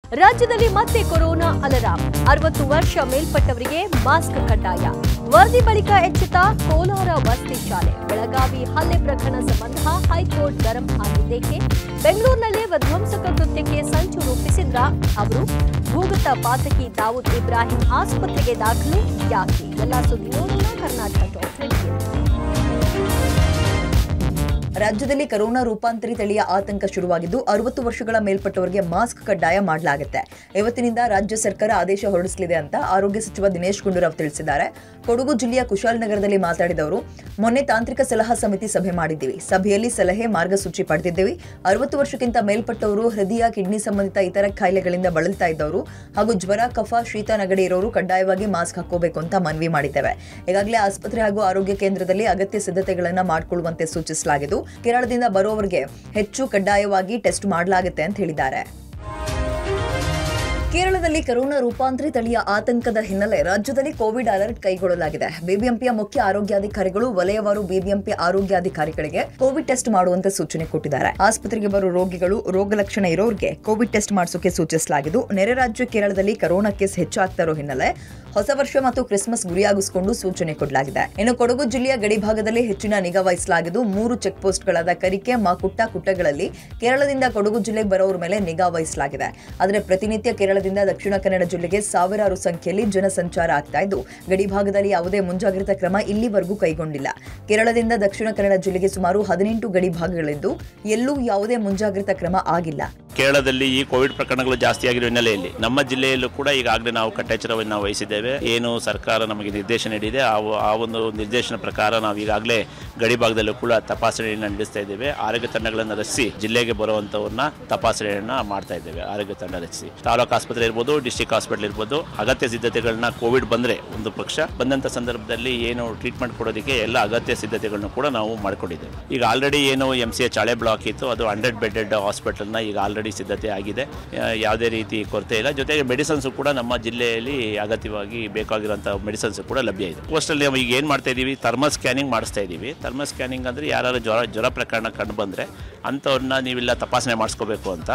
ರಾಜ್ಯದಲ್ಲಿ ಮತ್ತೆ corona alarm ಅರವತ್ತು ವರ್ಷ ಮೇಲ್ಪಟ್ಟವರಿಗೆ ಮಾಸ್ಕ್ ಕಡ್ಡಾಯ ವರದಿ ಬಳಿಕ ಎಚ್ಚೆತ್ತ ಕೋಲಾರ ವಸತಿ ಶಾಲೆ ಬೆಳಗಾವಿ ಹಲ್ಲೆ ಪ್ರಕರಣ ಸಂಬಂಧ ಹೈಕೋರ್ಟ್ ಗರಂ ಆಗಿದ್ದೇಕೆ ಬೆಂಗಳೂರಿನಲ್ಲೇ ವಿಧ್ವಂಸಕ ಕೃತ್ಯಕ್ಕೆ ಸಂಚು ರೂಪಿಸಿದ್ರ ಅವರು ಭೂಗತ ಪಾತಕಿ ದಾವೂದ್ ಇಬ್ರಾಹಿಂ ಆಸ್ಪತ್ರೆಗೆ ದಾಖಲು ಯಾಕೆ ಎಲ್ಲ ಸುದ್ದಿ ನೋಡೋಣ ಕರ್ನಾಟಕ ಟಾಪ್ ಟ್ವೆಂಟಿ ರಾಜ್ಯದಲ್ಲಿ ಕರೋನಾ ರೂಪಾಂತರಿ ತಳಿಯ ಆತಂಕ ಶುರುವಾಗಿದ್ದು ಅರವತ್ತು ವರ್ಷಗಳ ಮೇಲ್ಪಟ್ಟವರಿಗೆ ಮಾಸ್ಕ್ ಕಡ್ಡಾಯ ಮಾಡಲಾಗುತ್ತೆ ಇವತ್ತಿನಿಂದ ರಾಜ್ಯ ಸರ್ಕಾರ ಆದೇಶ ಹೊರಡಿಸಲಿದೆ ಅಂತ ಆರೋಗ್ಯ ಸಚಿವ ದಿನೇಶ್ ಗುಂಡೂರಾವ್ ತಿಳಿಸಿದ್ದಾರೆ ಕೊಡಗು ಜಿಲ್ಲೆಯ ಕುಶಾಲನಗರದಲ್ಲಿ ಮಾತನಾಡಿದವರು ಮೊನ್ನೆ ತಾಂತ್ರಿಕ ಸಲಹಾ ಸಮಿತಿ ಸಭೆ ಮಾಡಿದ್ದೀವಿ ಸಭೆಯಲ್ಲಿ ಸಲಹೆ ಮಾರ್ಗಸೂಚಿ ಪಡೆದಿದ್ದೇವೆ ಅರವತ್ತು ವರ್ಷಕ್ಕಿಂತ ಮೇಲ್ಪಟ್ಟವರು ಹೃದಯ ಕಿಡ್ನಿ ಸಂಬಂಧಿತ ಇತರ ಕಾಯಿಲೆಗಳಿಂದ ಬಳಲ್ತಾ ಇದ್ದವರು ಹಾಗೂ ಜ್ವರ ಕಫ ಶೀತ ನಗಡಿ ಇರೋರು ಕಡ್ಡಾಯವಾಗಿ ಮಾಸ್ಕ್ ಹಾಕೋಬೇಕು ಅಂತ ಮನವಿ ಮಾಡಿದ್ದೇವೆ ಈಗಾಗಲೇ ಆಸ್ಪತ್ರೆ ಹಾಗೂ ಆರೋಗ್ಯ ಕೇಂದ್ರದಲ್ಲಿ ಅಗತ್ಯ ಸಿದ್ಧತೆಗಳನ್ನು ಮಾಡಿಕೊಳ್ಳುವಂತೆ ಸೂಚಿಸಲಾಗಿದ್ದು ಕೇರಳದಿಂದ ಬರುವವರಿಗೆ ಹೆಚ್ಚು ಕಡ್ಡಾಯವಾಗಿ ಟೆಸ್ಟ್ ಮಾಡಲಾಗುತ್ತೆ ಅಂತ ಹೇಳಿದ್ದಾರೆ ಕೇರಳದಲ್ಲಿ ಕರೋನಾ ರೂಪಾಂತರಿ ತಳಿಯ ಆತಂಕದ ಹಿನ್ನೆಲೆ ರಾಜ್ಯದಲ್ಲಿ ಕೋವಿಡ್ ಅಲರ್ಟ್ ಕೈಗೊಳ್ಳಲಾಗಿದೆ ಬಿಬಿಎಂಪಿಯ ಮುಖ್ಯ ಆರೋಗ್ಯಾಧಿಕಾರಿಗಳು ವಲಯವಾರು ಬಿಬಿಎಂಪಿ ಆರೋಗ್ಯಾಧಿಕಾರಿಗಳಿಗೆ ಕೋವಿಡ್ ಟೆಸ್ಟ್ ಮಾಡುವಂತೆ ಸೂಚನೆ ಕೊಟ್ಟಿದ್ದಾರೆ ಆಸ್ಪತ್ರೆಗೆ ಬರುವ ರೋಗಿಗಳು ರೋಗ ಲಕ್ಷಣ ಇರೋರಿಗೆ ಕೋವಿಡ್ ಟೆಸ್ಟ್ ಮಾಡಿಸೋಕೆ ಸೂಚಿಸಲಾಗಿದ್ದು ನೆರೆ ರಾಜ್ಯ ಕೇರಳದಲ್ಲಿ ಕರೋನಾ ಕೇಸ್ ಹೆಚ್ಚಾಗ್ತಾ ಇರೋ ಹಿನ್ನೆಲೆ ಹೊಸ ವರ್ಷ ಮತ್ತು ಕ್ರಿಸ್ಮಸ್ ಗುರಿಯಾಗಿಸಿಕೊಂಡು ಸೂಚನೆ ಕೊಡಲಾಗಿದೆ ಇನ್ನು ಕೊಡಗು ಜಿಲ್ಲೆಯ ಗಡಿ ಭಾಗದಲ್ಲಿ ಹೆಚ್ಚಿನ ನಿಗಾ ವಹಿಸಲಾಗಿದ್ದು ಮೂರು ಚೆಕ್ ಪೋಸ್ಟ್ಗಳಾದ ಕರಿಕೆ ಮಾಕುಟ್ಟ ಕುಟ್ಟಗಳಲ್ಲಿ ಕೇರಳದಿಂದ ಕೊಡಗು ಜಿಲ್ಲೆಗೆ ಬರೋರ ಮೇಲೆ ನಿಗಾ ವಹಿಸಲಾಗಿದೆ ಆದರೆ ಪ್ರತಿನಿತ್ಯ ಕೇರಳದಿಂದ ದಕ್ಷಿಣ ಕನ್ನಡ ಜಿಲ್ಲೆಗೆ ಸಾವಿರಾರು ಸಂಖ್ಯೆಯಲ್ಲಿ ಜನಸಂಚಾರ ಆಗ್ತಾ ಇದ್ದು ಗಡಿ ಭಾಗದಲ್ಲಿ ಯಾವುದೇ ಮುಂಜಾಗ್ರತಾ ಕ್ರಮ ಇಲ್ಲಿವರೆಗೂ ಕೈಗೊಂಡಿಲ್ಲ ಕೇರಳದಿಂದ ದಕ್ಷಿಣ ಕನ್ನಡ ಜಿಲ್ಲೆಗೆ ಸುಮಾರು ಹದಿನೆಂಟು ಗಡಿ ಭಾಗಗಳಿದ್ದು ಎಲ್ಲೂ ಯಾವುದೇ ಮುಂಜಾಗ್ರತಾ ಕ್ರಮ ಆಗಿಲ್ಲ ಕೇರಳದಲ್ಲಿ ಈ ಕೋವಿಡ್ ಪ್ರಕರಣಗಳು ಜಾಸ್ತಿ ಆಗಿರೋ ಹಿನ್ನೆಲೆಯಲ್ಲಿ ನಮ್ಮ ಜಿಲ್ಲೆಯಲ್ಲೂ ಕೂಡ ಈಗಾಗಲೇ ನಾವು ಕಟ್ಟೆಚ್ಚರವನ್ನು ನಾವು ವಹಿಸಿದ್ದೇವೆ ಏನು ಸರ್ಕಾರ ನಮಗೆ ನಿರ್ದೇಶನ ನೀಡಿದೆ ಆ ಆ ಒಂದು ನಿರ್ದೇಶನ ಪ್ರಕಾರ ನಾವು ಈಗಾಗಲೇ ಗಡಿ ಭಾಗದಲ್ಲೂ ಕೂಡ ತಪಾಸಣೆಯನ್ನು ನಡೆಸ್ತಾ ಇದ್ದೇವೆ ಆರೋಗ್ಯ ತಂಡಗಳನ್ನು ರಚಿಸಿ ಜಿಲ್ಲೆಗೆ ಬರುವಂಥವ್ರನ್ನ ತಪಾಸಣೆಯನ್ನು ಮಾಡ್ತಾ ಇದ್ದೇವೆ ಆರೋಗ್ಯ ತಂಡ ರಚಿಸಿ ತಾಲೂಕು ಆಸ್ಪತ್ರೆ ಇರ್ಬೋದು ಡಿಸ್ಟಿಕ್ ಹಾಸ್ಪಿಟಲ್ ಇರ್ಬೋದು ಅಗತ್ಯ ಸಿದ್ಧತೆಗಳನ್ನ ಕೋವಿಡ್ ಬಂದರೆ ಒಂದು ಪಕ್ಷ ಬಂದಂಥ ಸಂದರ್ಭದಲ್ಲಿ ಏನು ಟ್ರೀಟ್ಮೆಂಟ್ ಕೊಡೋದಕ್ಕೆ ಎಲ್ಲ ಅಗತ್ಯ ಸಿದ್ಧತೆಗಳನ್ನು ಕೂಡ ನಾವು ಮಾಡಿಕೊಂಡಿದ್ದೇವೆ ಈಗ ಆಲ್ರೆಡಿ ಏನು ಎಮ್ ಸಿ ಎಚ್ ಹಳೆ ಬ್ಲಾಕ್ ಇತ್ತು ಅದು ಹಂಡ್ರೆಡ್ ಬೆಡೆಡ್ ಹಾಸ್ಪಿಟಲ್ನ ಈಗ ಆಲ್ರೆಡಿ ಸಿದ್ಧತೆ ಆಗಿದೆ ಆ, ಯಾವುದೇ ರೀತಿ ಕೊರತೆ ಇಲ್ಲ ಜೊತೆಗೆ ಮೆಡಿಸನ್ಸ್ ಕೂಡ ನಮ್ಮ ಜಿಲ್ಲೆಯಲ್ಲಿ ಅಗತ್ಯವಾಗಿ ಬೇಕಾಗಿರುವಂಥ ಮೆಡಿಸನ್ಸ್ ಕೂಡ ಲಭ್ಯ ಇದೆ ಪೋಸ್ಟಲ್ಲಿ ನಾವು ಈಗ ಏನು ಮಾಡ್ತಾ ಇದ್ದೀವಿ ಥರ್ಮಲ್ ಸ್ಕ್ಯಾನಿಂಗ್ ಮಾಡಿಸ್ತಾ ಇದ್ದೀವಿ ಥರ್ಮಲ್ ಸ್ಕ್ಯಾನಿಂಗ್ ಅಂದರೆ ಯಾರು ಜ್ವರ ಜ್ವರ ಪ್ರಕರಣ ಕಂಡು ಬಂದರೆ ಅಂಥವ್ರನ್ನ ನೀವೆಲ್ಲ ತಪಾಸಣೆ ಮಾಡಿಸ್ಕೋಬೇಕು ಅಂತ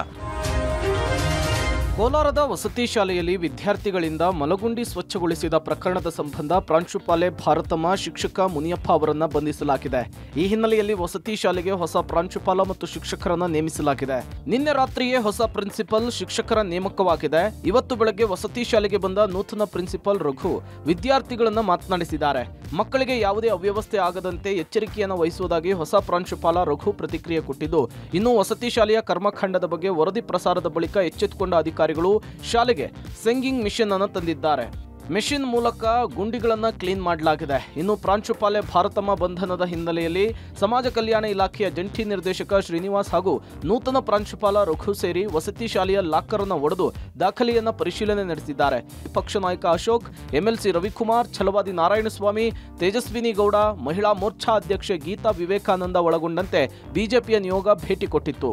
ಕೋಲಾರದ ವಸತಿ ಶಾಲೆಯಲ್ಲಿ ವಿದ್ಯಾರ್ಥಿಗಳಿಂದ ಮಲಗುಂಡಿ ಸ್ವಚ್ಛಗೊಳಿಸಿದ ಪ್ರಕರಣದ ಸಂಬಂಧ ಪ್ರಾಂಶುಪಾಲೆ ಭಾರತಮ್ಮ ಶಿಕ್ಷಕ ಮುನಿಯಪ್ಪ ಅವರನ್ನ ಬಂಧಿಸಲಾಗಿದೆ ಈ ಹಿನ್ನೆಲೆಯಲ್ಲಿ ವಸತಿ ಶಾಲೆಗೆ ಹೊಸ ಪ್ರಾಂಶುಪಾಲ ಮತ್ತು ಶಿಕ್ಷಕರನ್ನ ನೇಮಿಸಲಾಗಿದೆ ನಿನ್ನೆ ರಾತ್ರಿಯೇ ಹೊಸ ಪ್ರಿನ್ಸಿಪಲ್ ಶಿಕ್ಷಕರ ನೇಮಕವಾಗಿದೆ ಇವತ್ತು ಬೆಳಗ್ಗೆ ವಸತಿ ಶಾಲೆಗೆ ಬಂದ ನೂತನ ಪ್ರಿನ್ಸಿಪಲ್ ರಘು ವಿದ್ಯಾರ್ಥಿಗಳನ್ನ ಮಾತನಾಡಿಸಿದ್ದಾರೆ ಮಕ್ಕಳಿಗೆ ಯಾವುದೇ ಅವ್ಯವಸ್ಥೆ ಆಗದಂತೆ ಎಚ್ಚರಿಕೆಯನ್ನು ವಹಿಸುವುದಾಗಿ ಹೊಸ ಪ್ರಾಂಶುಪಾಲ ರಘು ಪ್ರತಿಕ್ರಿಯೆ ಕೊಟ್ಟಿದ್ದು ಇನ್ನು ವಸತಿ ಶಾಲೆಯ ಕರ್ಮಕಾಂಡದ ಬಗ್ಗೆ ವರದಿ ಪ್ರಸಾರದ ಬಳಿಕ ಎಚ್ಚೆತ್ತುಕೊಂಡ ಅಧಿಕಾರಿಗಳು ಶಾಲೆಗೆ ಸೆಂಗಿಂಗ್ ಮಿಷನ್ ಅನ್ನು ತಂದಿದ್ದಾರೆ ಮೆಷಿನ್ ಮೂಲಕ ಗುಂಡಿಗಳನ್ನು ಕ್ಲೀನ್ ಮಾಡಲಾಗಿದೆ ಇನ್ನು ಪ್ರಾಂಶುಪಾಲೆ ಭಾರತಮ್ಮ ಬಂಧನದ ಹಿನ್ನೆಲೆಯಲ್ಲಿ ಸಮಾಜ ಕಲ್ಯಾಣ ಇಲಾಖೆಯ ಜಂಟಿ ನಿರ್ದೇಶಕ ಶ್ರೀನಿವಾಸ್ ಹಾಗೂ ನೂತನ ಪ್ರಾಂಶುಪಾಲ ರಘು ಸೇರಿ ವಸತಿ ಶಾಲೆಯ ಲಾಕರ್ ಅನ್ನು ಒಡೆದು ದಾಖಲೆಯನ್ನ ಪರಿಶೀಲನೆ ನಡೆಸಿದ್ದಾರೆ ಪಕ್ಷ ನಾಯಕ ಅಶೋಕ್ ಎಂಎಲ್ಸಿ ರವಿಕುಮಾರ್ ಛಲವಾದಿ ನಾರಾಯಣಸ್ವಾಮಿ ತೇಜಸ್ವಿನಿ ಗೌಡ ಮಹಿಳಾ ಮೋರ್ಚಾ ಅಧ್ಯಕ್ಷೆ ಗೀತಾ ವಿವೇಕಾನಂದ ಒಳಗೊಂಡಂತೆ ಬಿಜೆಪಿಯ ನಿಯೋಗ ಭೇಟಿ ಕೊಟ್ಟಿತ್ತು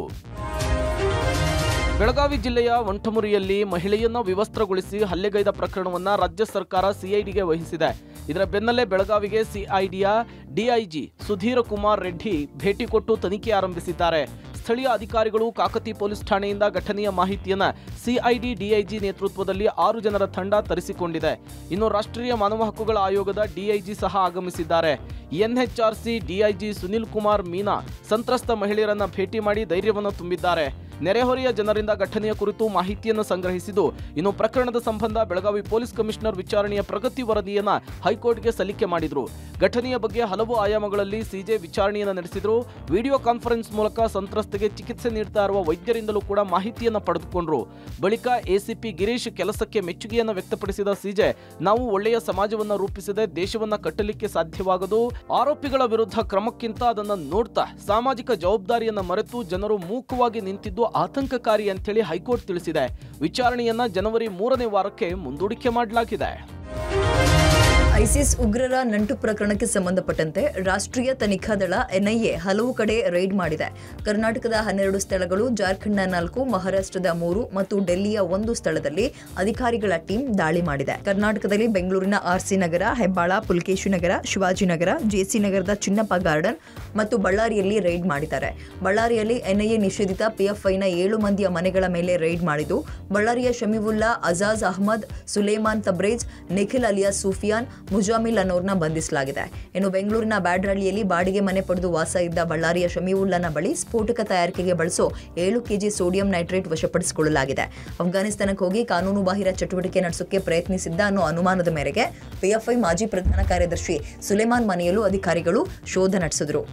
ಬೆಳಗಾವಿ ಜಿಲ್ಲೆಯ ವಂಠಮುರಿಯಲ್ಲಿ ಮಹಿಳೆಯನ್ನ ವಿವಸ್ತ್ರಗೊಳಿಸಿ ಹಲ್ಲೆಗೈದ ಪ್ರಕರಣವನ್ನ ರಾಜ್ಯ ಸರ್ಕಾರ ಸಿಐಡಿಗೆ ವಹಿಸಿದೆ ಇದರ ಬೆನ್ನಲ್ಲೇ ಬೆಳಗಾವಿಗೆ ಸಿಐಡಿಯ ಡಿಐಜಿ ಸುಧೀರ ಕುಮಾರ್ ರೆಡ್ಡಿ ಭೇಟಿ ಕೊಟ್ಟು ತನಿಖೆ ಆರಂಭಿಸಿದ್ದಾರೆ ಸ್ಥಳೀಯ ಅಧಿಕಾರಿಗಳು ಕಾಕತಿ ಪೊಲೀಸ್ ಠಾಣೆಯಿಂದ ಘಟನೆಯ ಮಾಹಿತಿಯನ್ನ ಸಿಐಡಿ ಡಿಐಜಿ ನೇತೃತ್ವದಲ್ಲಿ ಆರು ಜನರ ತಂಡ ತರಿಸಿಕೊಂಡಿದೆ ಇನ್ನು ರಾಷ್ಟ್ರೀಯ ಮಾನವ ಹಕ್ಕುಗಳ ಆಯೋಗದ ಡಿಐಜಿ ಸಹ ಆಗಮಿಸಿದ್ದಾರೆ ಎನ್ಎಚ್ಆರ್ಸಿ ಡಿಐಜಿ ಸುನಿಲ್ ಕುಮಾರ್ ಮೀನಾ ಸಂತ್ರಸ್ತ ಮಹಿಳೆಯರನ್ನ ಭೇಟಿ ಮಾಡಿ ಧೈರ್ಯವನ್ನು ತುಂಬಿದ್ದಾರೆ ನೆರೆಹೊರೆಯ ಜನರಿಂದ ಘಟನೆಯ ಕುರಿತು ಮಾಹಿತಿಯನ್ನು ಸಂಗ್ರಹಿಸಿದ್ದು ಇನ್ನು ಪ್ರಕರಣದ ಸಂಬಂಧ ಬೆಳಗಾವಿ ಪೊಲೀಸ್ ಕಮಿಷನರ್ ವಿಚಾರಣೆಯ ಪ್ರಗತಿ ವರದಿಯನ್ನ ಹೈಕೋರ್ಟ್ಗೆ ಸಲ್ಲಿಕೆ ಮಾಡಿದ್ರು ಘಟನೆಯ ಬಗ್ಗೆ ಹಲವು ಆಯಾಮಗಳಲ್ಲಿ ಸಿಜೆ ವಿಚಾರಣೆಯನ್ನು ನಡೆಸಿದ್ರು ವಿಡಿಯೋ ಕಾನ್ಫರೆನ್ಸ್ ಮೂಲಕ ಸಂತ್ರಸ್ತೆಗೆ ಚಿಕಿತ್ಸೆ ನೀಡ್ತಾ ಇರುವ ವೈದ್ಯರಿಂದಲೂ ಕೂಡ ಮಾಹಿತಿಯನ್ನ ಪಡೆದುಕೊಂಡ್ರು ಬಳಿಕ ಎಸಿಪಿ ಗಿರೀಶ್ ಕೆಲಸಕ್ಕೆ ಮೆಚ್ಚುಗೆಯನ್ನು ವ್ಯಕ್ತಪಡಿಸಿದ ಸಿಜೆ ನಾವು ಒಳ್ಳೆಯ ಸಮಾಜವನ್ನ ರೂಪಿಸದೆ ದೇಶವನ್ನ ಕಟ್ಟಲಿಕ್ಕೆ ಸಾಧ್ಯವಾಗದು ಆರೋಪಿಗಳ ವಿರುದ್ಧ ಕ್ರಮಕ್ಕಿಂತ ಅದನ್ನ ನೋಡ್ತಾ ಸಾಮಾಜಿಕ ಜವಾಬ್ದಾರಿಯನ್ನ ಮರೆತು ಜನರು ಮೂಕವಾಗಿ ನಿಂತಿದ್ದು ಆತಂಕಕಾರಿ ಅಂತೇಳಿ ಹೈಕೋರ್ಟ್ ತಿಳಿಸಿದೆ ವಿಚಾರಣೆಯನ್ನ ಜನವರಿ ಮೂರನೇ ವಾರಕ್ಕೆ ಮುಂದೂಡಿಕೆ ಮಾಡಲಾಗಿದೆ ಐಸಿಸ್ ಉಗ್ರರ ನಂಟು ಪ್ರಕರಣಕ್ಕೆ ಸಂಬಂಧಪಟ್ಟಂತೆ ರಾಷ್ಟ್ರೀಯ ತನಿಖಾ ದಳ ಎನ್ಐಎ ಹಲವು ಕಡೆ ರೈಡ್ ಮಾಡಿದೆ ಕರ್ನಾಟಕದ ಹನ್ನೆರಡು ಸ್ಥಳಗಳು ಜಾರ್ಖಂಡ್ನ ನಾಲ್ಕು ಮಹಾರಾಷ್ಟ್ರದ ಮೂರು ಮತ್ತು ಡೆಲ್ಲಿಯ ಒಂದು ಸ್ಥಳದಲ್ಲಿ ಅಧಿಕಾರಿಗಳ ಟೀಮ್ ದಾಳಿ ಮಾಡಿದೆ ಕರ್ನಾಟಕದಲ್ಲಿ ಬೆಂಗಳೂರಿನ ಆರ್ಸಿ ನಗರ ಹೆಬ್ಬಾಳ ಪುಲ್ಕೇಶಿ ನಗರ ಶಿವಾಜಿನಗರ ಜೆಸಿ ನಗರದ ಚಿನ್ನಪ್ಪ ಗಾರ್ಡನ್ ಮತ್ತು ಬಳ್ಳಾರಿಯಲ್ಲಿ ರೈಡ್ ಮಾಡಿದ್ದಾರೆ ಬಳ್ಳಾರಿಯಲ್ಲಿ ಎನ್ಐಎ ನಿಷೇಧಿತ ಪಿಎಫ್ಐನ ಏಳು ಮಂದಿಯ ಮನೆಗಳ ಮೇಲೆ ರೈಡ್ ಮಾಡಿದ್ದು ಬಳ್ಳಾರಿಯ ಶಮೀವುಲ್ಲಾ ಅಜಾಜ್ ಅಹಮದ್ ಸುಲೇಮಾನ್ ತಬ್ರೇಜ್ ನಿಖಿಲ್ ಅಲಿಯಾ ಸೂಫಿಯಾನ್ ಮುಜಾಮಿಲ್ ಅನ್ನೋರ್ನ ಬಂಧಿಸಲಾಗಿದೆ ಇನ್ನು ಬೆಂಗಳೂರಿನ ಬ್ಯಾಡ್ರಳ್ಳಿಯಲ್ಲಿ ಬಾಡಿಗೆ ಮನೆ ಪಡೆದು ವಾಸ ಇದ್ದ ಬಳ್ಳಾರಿಯ ಶಮೀವುಲ್ಲಾನ ಬಳಿ ಸ್ಫೋಟಕ ತಯಾರಿಕೆಗೆ ಬಳಸೋ ಏಳು ಕೆಜಿ ಸೋಡಿಯಂ ನೈಟ್ರೇಟ್ ವಶಪಡಿಸಿಕೊಳ್ಳಲಾಗಿದೆ ಅಫ್ಘಾನಿಸ್ತಾನಕ್ಕೆ ಹೋಗಿ ಕಾನೂನು ಬಾಹಿರ ಚಟುವಟಿಕೆ ನಡೆಸೋಕೆ ಪ್ರಯತ್ನಿಸಿದ್ದ ಅನ್ನೋ ಅನುಮಾನದ ಮೇರೆಗೆ ಪಿಎಫ್ಐ ಮಾಜಿ ಪ್ರಧಾನ ಕಾರ್ಯದರ್ಶಿ ಸುಲೇಮಾನ್ ಮನೆಯಲ್ಲೂ ಅಧಿಕಾರಿಗಳು ಶೋಧ ನಡೆಸಿದ್ರು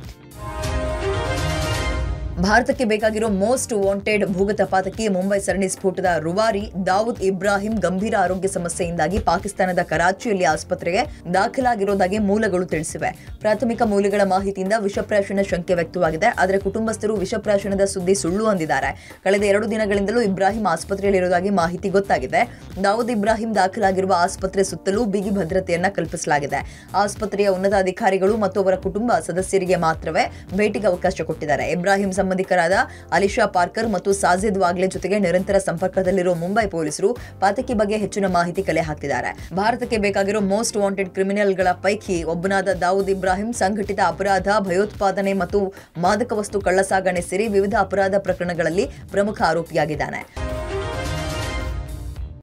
ಭಾರತಕ್ಕೆ ಬೇಕಾಗಿರೋ ಮೋಸ್ಟ್ ವಾಂಟೆಡ್ ಭೂಗತ ಪಾತಕಿ ಮುಂಬೈ ಸರಣಿ ಸ್ಫೋಟದ ರುವಾರಿ ದಾವೂದ್ ಇಬ್ರಾಹಿಂ ಗಂಭೀರ ಆರೋಗ್ಯ ಸಮಸ್ಯೆಯಿಂದಾಗಿ ಪಾಕಿಸ್ತಾನದ ಕರಾಚಿಯಲ್ಲಿ ಆಸ್ಪತ್ರೆಗೆ ದಾಖಲಾಗಿರೋದಾಗಿ ಮೂಲಗಳು ತಿಳಿಸಿವೆ ಪ್ರಾಥಮಿಕ ಮೂಲಗಳ ಮಾಹಿತಿಯಿಂದ ವಿಷಪ್ರಾಶನ ಶಂಕೆ ವ್ಯಕ್ತವಾಗಿದೆ ಆದರೆ ಕುಟುಂಬಸ್ಥರು ವಿಷಪ್ರಾಶನದ ಸುದ್ದಿ ಸುಳ್ಳು ಅಂದಿದ್ದಾರೆ ಕಳೆದ ಎರಡು ದಿನಗಳಿಂದಲೂ ಇಬ್ರಾಹಿಂ ಆಸ್ಪತ್ರೆಯಲ್ಲಿರುವುದಾಗಿ ಮಾಹಿತಿ ಗೊತ್ತಾಗಿದೆ ದಾವೂದ್ ಇಬ್ರಾಹಿಂ ದಾಖಲಾಗಿರುವ ಆಸ್ಪತ್ರೆ ಸುತ್ತಲೂ ಬಿಗಿ ಭದ್ರತೆಯನ್ನ ಕಲ್ಪಿಸಲಾಗಿದೆ ಆಸ್ಪತ್ರೆಯ ಉನ್ನತ ಅಧಿಕಾರಿಗಳು ಮತ್ತು ಅವರ ಕುಟುಂಬ ಸದಸ್ಯರಿಗೆ ಮಾತ್ರವೇ ಭೇಟಿಗೆ ಅವಕಾಶ ಕೊಟ್ಟಿದ್ದಾರೆ ಇಬ್ರಾಹಿಂ ಸಂಬಂಧಿಕರಾದ ಅಲಿಶಾ ಪಾರ್ಕರ್ ಮತ್ತು ಸಾಜಿದ್ ವಾಗ್ಲೆ ಜೊತೆಗೆ ನಿರಂತರ ಸಂಪರ್ಕದಲ್ಲಿರುವ ಮುಂಬೈ ಪೊಲೀಸರು ಪಾತಕಿ ಬಗ್ಗೆ ಹೆಚ್ಚಿನ ಮಾಹಿತಿ ಕಲೆ ಹಾಕ್ತಿದ್ದಾರೆ ಭಾರತಕ್ಕೆ ಬೇಕಾಗಿರೋ ಮೋಸ್ಟ್ ವಾಂಟೆಡ್ ಕ್ರಿಮಿನಲ್ಗಳ ಪೈಕಿ ಒಬ್ಬನಾದ ದಾವೂದ್ ಇಬ್ರಾಹಿಂ ಸಂಘಟಿತ ಅಪರಾಧ ಭಯೋತ್ಪಾದನೆ ಮತ್ತು ಮಾದಕ ವಸ್ತು ಕಳ್ಳಸಾಗಣೆ ಸೇರಿ ವಿವಿಧ ಅಪರಾಧ ಪ್ರಕರಣಗಳಲ್ಲಿ ಪ್ರಮುಖ ಆರೋಪಿಯಾಗಿದ್ದಾನೆ